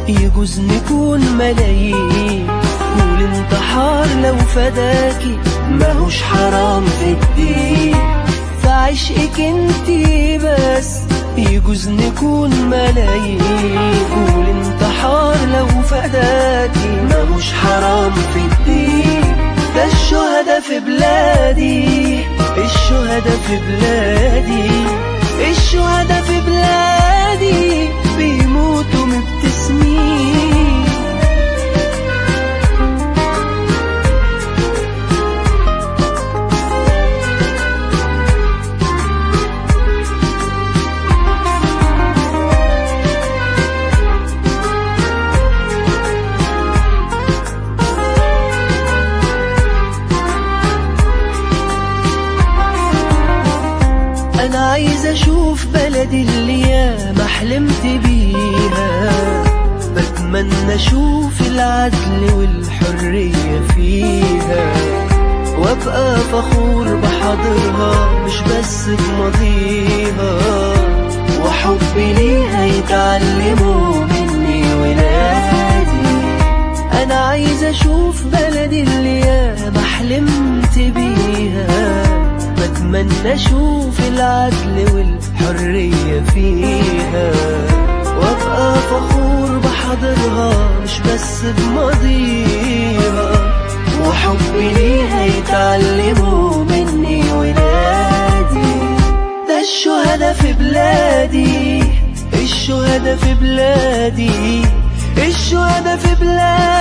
يجوز نكون ملايين والانتحار لو فداكي ماهوش حرام في الدين فعشقك انتي بس يجوز نكون ملايين والانتحار لو فداكي ماهوش حرام في الدين ده الشهداء في بلادي الشهداء في بلادي الشهداء في بلادي بيموتوا مبتسمين انا عايز اشوف بلدي اللي ياما حلمت بيها بتمنى اشوف العدل والحرية فيها وابقى فخور بحاضرها مش بس بماضيها وحبي ليها يتعلموا مني ولادي انا عايز اشوف بلدي اللي ياما حلمت بيها بتمنى اشوف العدل والحرية فيها وابقى فخور بحضرها مش بس بماضيها وحبي ليها يتعلموا مني ولادي ده الشهداء في بلادي الشهداء في بلادي الشهداء في بلادي